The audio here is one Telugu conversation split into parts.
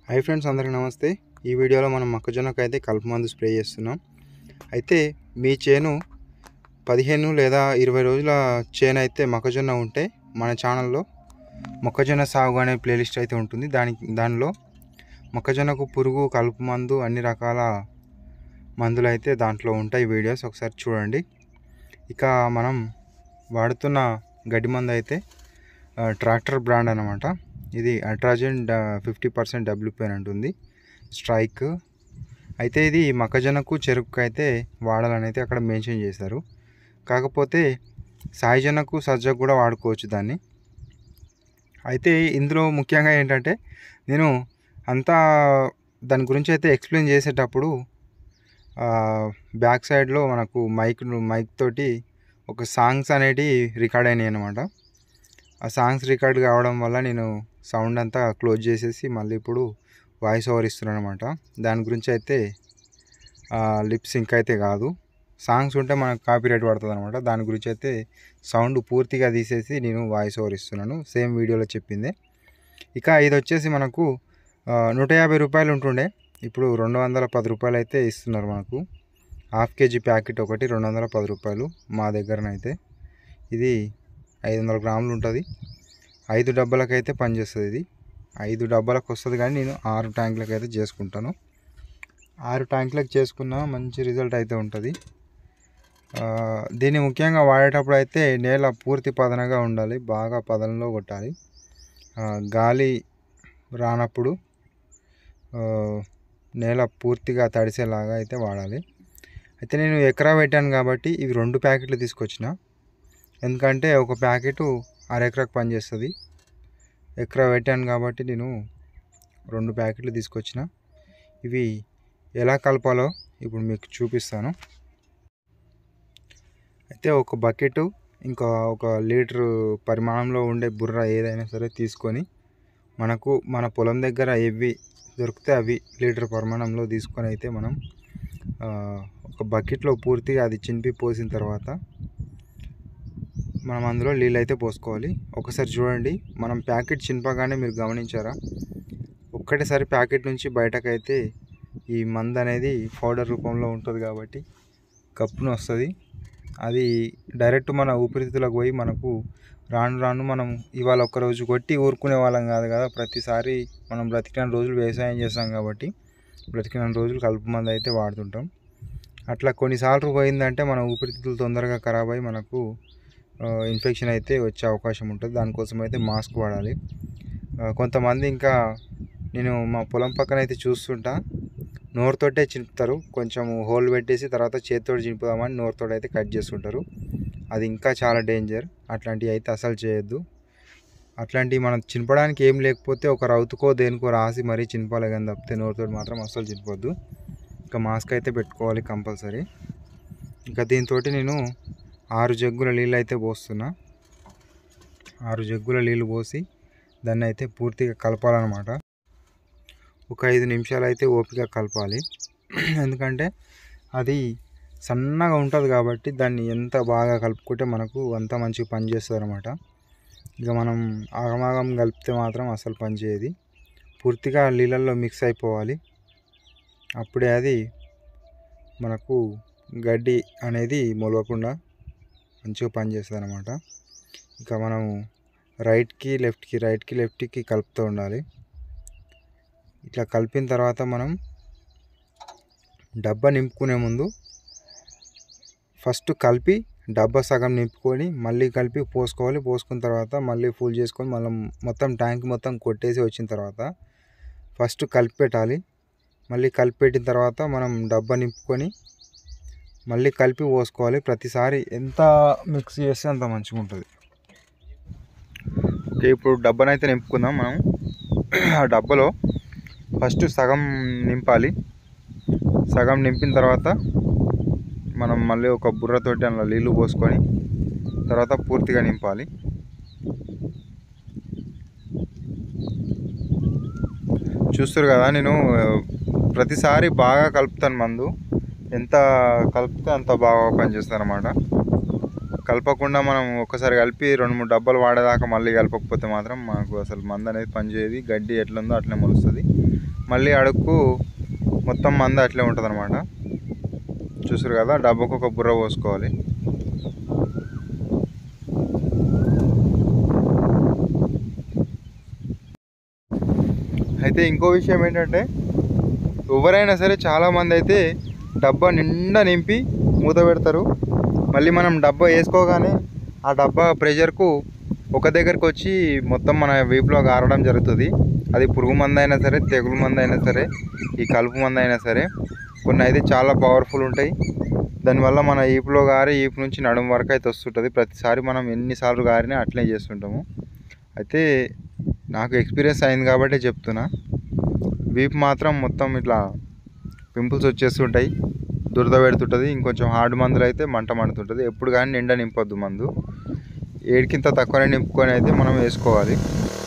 హాయ్ ఫ్రెండ్స్ అందరికీ నమస్తే ఈ వీడియోలో మనం మొక్కజొన్నకు అయితే కలుపు మందు స్ప్రే చేస్తున్నాం అయితే మీ చేను పదిహేను లేదా ఇరవై రోజుల చేను అయితే మొక్కజొన్న ఉంటే మన ఛానల్లో మొక్కజొన్న సాగు అనే ప్లేలిస్ట్ అయితే ఉంటుంది దానికి దానిలో మొక్కజొన్నకు పురుగు కలుపు మందు అన్ని రకాల మందులు అయితే దాంట్లో ఉంటాయి వీడియోస్ ఒకసారి చూడండి ఇక మనం వాడుతున్న గడ్డి మందు అయితే ఆ, ట్రాక్టర్ బ్రాండ్ అనమాట ఇది అట్రాజెన్ ఫిఫ్టీ పర్సెంట్ డబ్ల్యూపీ అని ఉంటుంది స్ట్రైక్ అయితే ఇది మొక్కజొన్నకు చెరుకు అయితే వాడాలని అయితే అక్కడ మెన్షన్ చేశారు కాకపోతే సాయిజొన్నకు సజ్జకు కూడా వాడుకోవచ్చు దాన్ని అయితే ఇందులో ముఖ్యంగా ఏంటంటే నేను అంతా దాని గురించి అయితే ఎక్స్ప్లెయిన్ చేసేటప్పుడు బ్యాక్ సైడ్లో మనకు మైక్ మైక్ తోటి ఒక సాంగ్స్ అనేటివి రికార్డ్ అయినాయి అనమాట ఆ సాంగ్స్ రికార్డ్ కావడం వల్ల నేను సౌండ్ అంతా క్లోజ్ చేసేసి మళ్ళీ ఇప్పుడు వాయిస్ ఓవర్ ఇస్తున్నాను అనమాట దాని గురించి అయితే లిప్ సింక్ అయితే కాదు సాంగ్స్ ఉంటే మనకు కాపీరైట్ పడుతుంది అనమాట దాని గురించి అయితే సౌండ్ పూర్తిగా తీసేసి నేను వాయిస్ ఓవర్ ఇస్తున్నాను సేమ్ వీడియోలో చెప్పిందే ఇక ఇది వచ్చేసి మనకు ఆ, నూట యాభై రూపాయలు ఉంటుండే ఇప్పుడు రెండు వందల పది రూపాయలు అయితే ఇస్తున్నారు మనకు హాఫ్ కేజీ ప్యాకెట్ ఒకటి రెండు వందల పది రూపాయలు మా దగ్గరనైతే ఇది ఐదు వందల గ్రాములు ఉంటుంది ఐదు డబ్బాలకైతే పనిచేస్తుంది ఇది ఐదు డబ్బాలకు వస్తుంది కానీ నేను ఆరు ట్యాంకులకు అయితే చేసుకుంటాను ఆరు ట్యాంకులకు చేసుకున్న మంచి రిజల్ట్ అయితే ఉంటుంది ఆ, దీన్ని ముఖ్యంగా వాడేటప్పుడు అయితే నేల పూర్తి పదనగా ఉండాలి బాగా పదనలో కొట్టాలి ఆ, గాలి రానప్పుడు ఆ, నేల పూర్తిగా తడిసేలాగా అయితే వాడాలి అయితే నేను ఎకరా పెట్టాను కాబట్టి ఇవి రెండు ప్యాకెట్లు తీసుకొచ్చిన ఎందుకంటే ఒక ప్యాకెట్ అర ఎకరాకు పనిచేస్తుంది ఎకరా పెట్టాను కాబట్టి నేను రెండు ప్యాకెట్లు తీసుకొచ్చిన ఇవి ఎలా కలపాలో ఇప్పుడు మీకు చూపిస్తాను అయితే ఒక బకెట్ ఇంకా ఒక లీటర్ పరిమాణంలో ఉండే బుర్ర ఏదైనా సరే తీసుకొని మనకు మన పొలం దగ్గర ఎవి దొరికితే అవి లీటర్ పరిమాణంలో తీసుకొని అయితే మనం ఆ, ఒక బకెట్లో పూర్తిగా అది చింపి పోసిన తర్వాత మనం అందులో నీళ్ళు అయితే పోసుకోవాలి ఒకసారి చూడండి మనం ప్యాకెట్ చింపగానే మీరు గమనించారా ఒక్కటేసారి ప్యాకెట్ నుంచి బయటకైతే ఈ మందు అనేది పౌడర్ రూపంలో ఉంటుంది కాబట్టి కప్పును వస్తుంది అది డైరెక్ట్ మన ఊపిరితిత్తులకు పోయి మనకు రాను రాను మనం ఇవాళ ఒక్క రోజు కొట్టి ఊరుకునే వాళ్ళం కాదు కదా ప్రతిసారి మనం బ్రతికిన రోజులు వ్యవసాయం చేస్తాం కాబట్టి బ్రతికిన రోజులు కలుపు మందు అయితే వాడుతుంటాం అట్లా కొన్నిసార్లు పోయిందంటే మన ఊపిరితిత్తులు తొందరగా ఖరాబ్ అయ్యి మనకు ఇన్ఫెక్షన్ అయితే వచ్చే అవకాశం ఉంటుంది దానికోసం అయితే మాస్క్ వాడాలి ఆ, కొంతమంది ఇంకా నేను మా పొలం పక్కన అయితే చూస్తుంటా నోరుతోటే చింపుతారు కొంచెం హోల్ పెట్టేసి తర్వాత చేతితో చింపుదామని నోరుతో అయితే కట్ చేస్తుంటారు అది ఇంకా చాలా డేంజర్ అట్లాంటివి అయితే అసలు చేయొద్దు అట్లాంటివి మనం చింపడానికి ఏం లేకపోతే ఒక రౌతుకో దేనికో రాసి మరీ చింపాలి కానీ తప్పితే నోరుతో మాత్రం అస్సలు చింపొద్దు ఇంకా మాస్క్ అయితే పెట్టుకోవాలి కంపల్సరీ ఇంకా దీంతో నేను ఆరు జగ్గుల నీళ్ళు అయితే పోస్తున్నా ఆరు జగ్గుల నీళ్ళు పోసి దాన్ని అయితే పూర్తిగా కలపాలన్నమాట ఒక ఐదు నిమిషాలు అయితే ఓపిక కలపాలి ఎందుకంటే అది సన్నగా ఉంటుంది కాబట్టి దాన్ని ఎంత బాగా కలుపుకుంటే మనకు అంత మంచిగా పనిచేస్తుంది అనమాట ఇక మనం ఆగమాగం కలిపితే మాత్రం అసలు పనిచేయదు పూర్తిగా నీళ్ళల్లో మిక్స్ అయిపోవాలి అప్పుడే అది మనకు గడ్డి అనేది మొలవకుండా మంచిగా పనిచేస్తుంది అనమాట ఇక మనం రైట్కి లెఫ్ట్కి రైట్కి లెఫ్ట్కి కలుపుతూ ఉండాలి ఇట్లా కలిపిన తర్వాత మనం డబ్బా నింపుకునే ముందు ఫస్ట్ కలిపి డబ్బా సగం నింపుకొని మళ్ళీ కలిపి పోసుకోవాలి పోసుకున్న తర్వాత మళ్ళీ ఫుల్ చేసుకొని మళ్ళీ మొత్తం ట్యాంక్ మొత్తం కొట్టేసి వచ్చిన తర్వాత ఫస్ట్ కలిపి పెట్టాలి మళ్ళీ కలిపి పెట్టిన తర్వాత మనం డబ్బా నింపుకొని మళ్ళీ కలిపి పోసుకోవాలి ప్రతిసారి ఎంత మిక్స్ చేస్తే అంత మంచిగా ఉంటుంది ఓకే ఇప్పుడు డబ్బానైతే నింపుకుందాం మనం ఆ డబ్బాలో ఫస్ట్ సగం నింపాలి సగం నింపిన తర్వాత మనం మళ్ళీ ఒక బుర్రతోటి అందులో నీళ్ళు పోసుకొని తర్వాత పూర్తిగా నింపాలి చూస్తారు కదా నేను ఆ, ప్రతిసారి బాగా కలుపుతాను మందు ఎంత కలిపితే అంత బాగా పనిచేస్తుంది అనమాట కలపకుండా మనం ఒకసారి కలిపి రెండు మూడు డబ్బాలు వాడేదాకా మళ్ళీ కలపకపోతే మాత్రం మనకు అసలు మందు అనేది పనిచేయదు గడ్డి ఎట్లుందో అట్లనే మొలుస్తుంది మళ్ళీ అడుక్కు మొత్తం మంద అట్లే ఉంటుంది అనమాట చూసారు కదా డబ్బాకు ఒక బుర్ర పోసుకోవాలి అయితే ఇంకో విషయం ఏంటంటే ఎవరైనా సరే చాలామంది అయితే డబ్బా నిండా నింపి మూత పెడతారు మళ్ళీ మనం డబ్బా వేసుకోగానే ఆ డబ్బా ప్రెషర్కు ఒక దగ్గరకు వచ్చి మొత్తం మన వీపులో గారడం జరుగుతుంది అది పురుగు మందు అయినా సరే తెగులు మందు అయినా సరే ఈ కలుపు మందు అయినా సరే కొన్ని అయితే చాలా పవర్ఫుల్ ఉంటాయి దానివల్ల మన ఈపులో గారి ఈపు నుంచి నడుము వరకు అయితే వస్తుంటుంది ప్రతిసారి మనం ఎన్నిసార్లు గారినా అట్లే చేస్తుంటాము అయితే నాకు ఎక్స్పీరియన్స్ అయింది కాబట్టి చెప్తున్నా వీపు మాత్రం మొత్తం ఇట్లా పింపుల్స్ వచ్చేస్తుంటాయి దురద పెడుతుంటుంది ఇంకొంచెం హార్డ్ మందులు అయితే మంట మండుతుంటుంది ఎప్పుడు కానీ నిండా నింపొద్దు మందు ఏడికింత తక్కువనే నింపుకొని అయితే మనం వేసుకోవాలి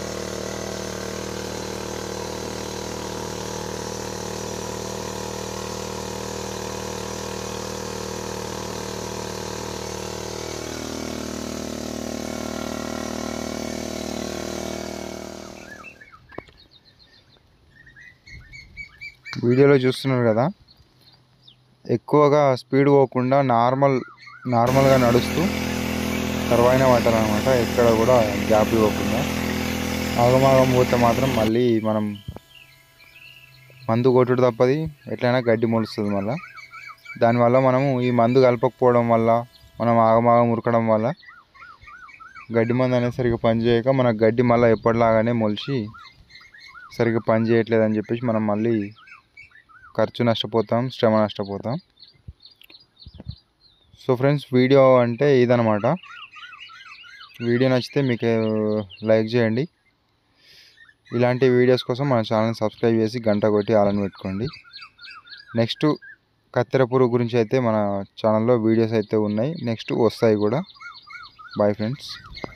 వీడియోలో చూస్తున్నారు కదా ఎక్కువగా స్పీడ్ పోకుండా నార్మల్ నార్మల్గా నడుస్తూ తర్వాయిన పట్టాలన్నమాట ఎక్కడ కూడా గ్యాప్ ఇవ్వకుండా ఆగమాగం పోతే మాత్రం మళ్ళీ మనం మందు కొట్టుడు తప్పది ఎట్లయినా గడ్డి మొలుస్తుంది మళ్ళీ దానివల్ల మనము ఈ మందు కలపకపోవడం వల్ల మనం ఆగమాగం ఉరకడం వల్ల గడ్డి మందు అనేది సరిగ్గా పనిచేయక మన గడ్డి మళ్ళీ ఎప్పటిలాగానే మొలిచి సరిగ్గా పని చేయట్లేదు అని చెప్పేసి మనం మళ్ళీ ఖర్చు నష్టపోతాం శ్రమ నష్టపోతాం సో ఫ్రెండ్స్ వీడియో అంటే ఇదనమాట వీడియో నచ్చితే మీకు లైక్ చేయండి ఇలాంటి వీడియోస్ కోసం మన ఛానల్ సబ్స్క్రైబ్ చేసి గంట కొట్టి ఆలని పెట్టుకోండి నెక్స్ట్ కత్తెర పురుగు గురించి అయితే మన ఛానల్లో వీడియోస్ అయితే ఉన్నాయి నెక్స్ట్ వస్తాయి కూడా బాయ్ ఫ్రెండ్స్